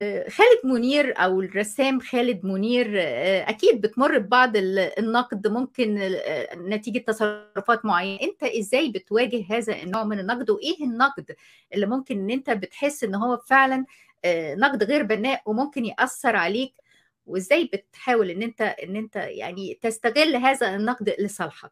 خالد منير او الرسام خالد منير اكيد بتمر ببعض النقد ممكن نتيجه تصرفات معينه انت ازاي بتواجه هذا النوع من النقد وايه النقد اللي ممكن ان انت بتحس ان هو فعلا نقد غير بناء وممكن ياثر عليك وازاي بتحاول ان انت ان انت يعني تستغل هذا النقد لصالحك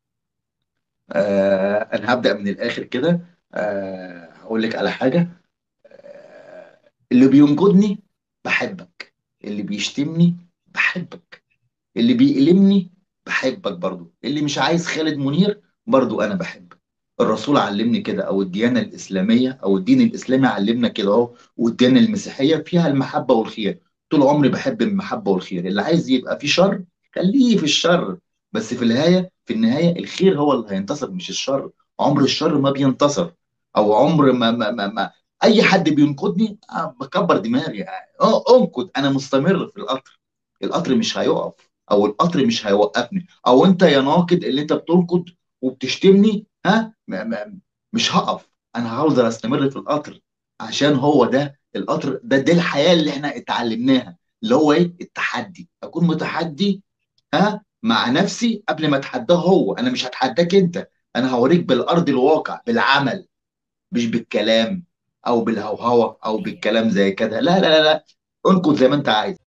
آه انا هبدا من الاخر كده آه هقول لك على حاجه اللي بينقدني بحبك اللي بيشتمني بحبك اللي بيألمني بحبك برضو اللي مش عايز خالد منير برضو انا بحبك الرسول علمني كده او الديانه الاسلاميه او الدين الاسلامي علمنا كده اهو والديانه المسيحيه فيها المحبه والخير طول عمري بحب المحبه والخير اللي عايز يبقى في شر خليه في الشر بس في النهايه في النهايه الخير هو اللي هينتصر مش الشر عمر الشر ما بينتصر او عمر ما ما ما, ما اي حد بينقدني أه بكبر دماغي اه انقد انا مستمر في القطر القطر مش هيقف او القطر مش هيوقفني او انت يا ناقد اللي انت بتنقد وبتشتمني ها مش هقف انا هفضل استمر في القطر عشان هو ده القطر ده دي الحياه اللي احنا اتعلمناها اللي هو ايه التحدي اكون متحدي ها مع نفسي قبل ما اتحداه هو انا مش هتحداك انت انا هوريك بالارض الواقع بالعمل مش بالكلام او بالهوهوه او بالكلام زي كده لا لا لا لا انقد زي ما انت عايز